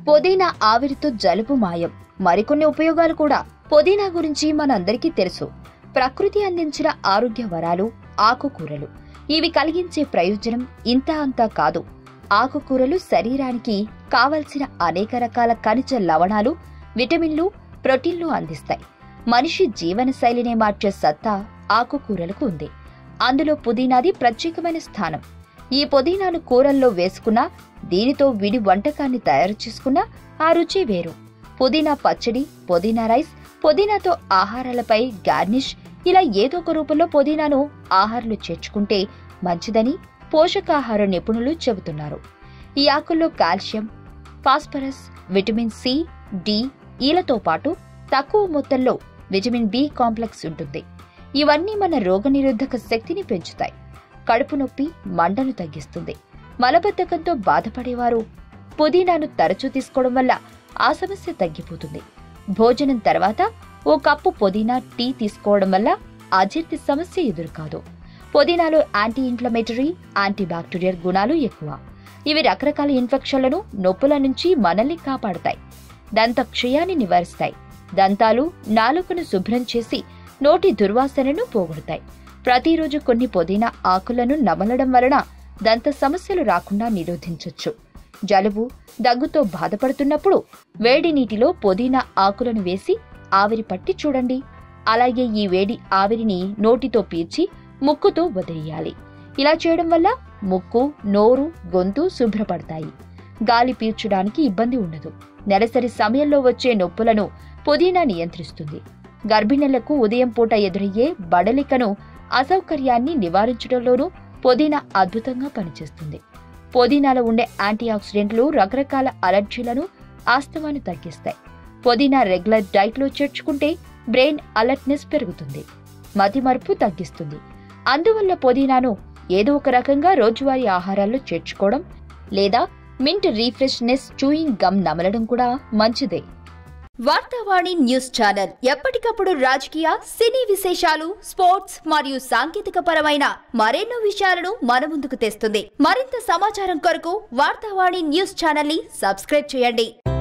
పుదీనా ఆవిరితో జలుబు మాయం మరికొన్ని ఉపయోగాలు కూడా పుదీనా గురించి మనందరికీ తెలుసు ప్రకృతి అందించిన ఆరోగ్య వరాలు ఆకుకూరలు ఇవి కలిగించే ప్రయోజనం ఇంత అంతా కాదు ఆకుకూరలు శరీరానికి కావలసిన అనేక రకాల ఖనిజ లవణాలు విటమిన్లు ప్రోటీన్లు అందిస్తాయి మనిషి జీవన శైలినే మార్చే సత్తా ఆకుకూరలకు ఉంది అందులో పుదీనాది ప్రత్యేకమైన స్థానం ఈ పుదీనాను కూరల్లో వేసుకున్నా దీనితో విడి వంటకాన్ని తయారు చేసుకున్నా ఆ రుచి వేరు పుదీనా పచ్చడి పుదీనా రైస్ పుదీనాతో ఆహారాలపై గార్నిష్ ఇలా ఏదో ఒక రూపంలో పుదీనాను ఆహారంలో చేర్చుకుంటే మంచిదని పోషకాహార నిపుణులు చెబుతున్నారు ఈ ఆకుల్లో calcium phosphorus vitamin C D ఈలతో పాటు తక్కువ మొత్తంలో విటమిన్ బి కాంప్లెక్స్ ఉంటుంది ఇవన్నీ మన రోగనిరోధక శక్తిని పెంచుతాయి కడుపు నొప్పి మంటను తగ్గిస్తుంది మలబద్ధకంతో బాధపడేవారు పుదీనాను తరచూ తీసుకోవడం వల్ల ఆ సమస్య తగ్గిపోతుంది భోజనం తర్వాత ఓ కప్పు పుదీనా టీ తీసుకోవడం వల్ల అజీర్తి సమస్య ఎదురుకాదు పుదీనాలో యాంటీ ఇన్ఫ్లమేటరీ యాంటీ బ్యాక్టీరియల్ గుణాలు ఎక్కువ ఇవి రకరకాల ఇన్ఫెక్షన్లను నొప్పుల నుంచి మనల్ని కాపాడతాయి దంత క్షయాన్ని నివారిస్తాయి దంతాలు నాలుకను శుభ్రం చేసి నోటి దుర్వాసనను పోగొడతాయి ప్రతిరోజు కొన్ని పుదీనా ఆకులను నమలడం వలన దంత సమస్యలు రాకుండా నిరోధించవచ్చు జలుబు దగ్గుతో బాధపడుతున్నప్పుడు వేడి నీటిలో పుదీనా ఆకులను వేసి ఆవిరి పట్టి చూడండి అలాగే ఈ వేడి ఆవిరిని నోటితో పీల్చి ముక్కుతో వదిలేయాలి ఇలా చేయడం వల్ల ముక్కు నోరు గొంతు శుభ్రపడతాయి గాలి పీల్చడానికి ఇబ్బంది ఉండదు నెలసరి సమయంలో వచ్చే నొప్పులను పుదీనా నియంత్రిస్తుంది గర్భిణులకు ఉదయం పూట ఎదురయ్యే బడలికను అసౌకర్యాన్ని నివారించడంలోనూ పుదీనా అద్భుతంగా పనిచేస్తుంది పుదీనాలో ఉండే యాంటీ ఆక్సిడెంట్లు రకరకాల అలర్జీలను ఆస్తమాను తగ్గిస్తాయి పుదీనా రెగ్యులర్ డైట్లో చేర్చుకుంటే బ్రెయిన్ అలర్ట్నెస్ పెరుగుతుంది మతిమరుపు తగ్గిస్తుంది అందువల్ల పుదీనాను ఏదో ఒక రకంగా రోజువారీ ఆహారాల్లో చేర్చుకోవడం లేదా మింట్ రీఫ్రెష్నెస్ చూయింగ్ గమ్ నమలడం కూడా మంచిదే వార్తావాణి న్యూస్ ఛానల్ ఎప్పటికప్పుడు రాజకీయ సినీ విశేషాలు స్పోర్ట్స్ మరియు సాంకేతిక పరమైన మరెన్నో విషయాలను మన ముందుకు తెస్తుంది మరింత సమాచారం కొరకు వార్తావాణి న్యూస్ ఛానల్ ని సబ్స్క్రైబ్ చేయండి